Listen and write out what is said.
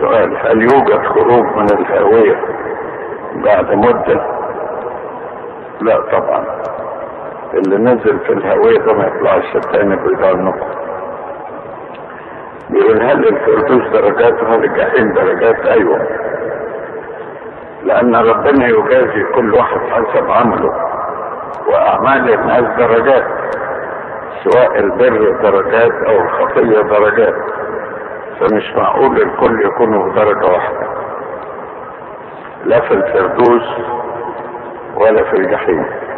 سؤال هل يوجد خروج من الهاوية بعد مدة لا طبعا اللي نزل في الهاوية ده ما يطلعش تاني بإيدار النقط بيقول هل الفردوس درجات وهل الجحيم درجات ايوه لان ربنا يجازي كل واحد حسب عمله واعمال الناس درجات سواء البر درجات او الخطيه درجات فمش معقول الكل يكونوا في درجه واحده لا في الفردوس ولا في الجحيم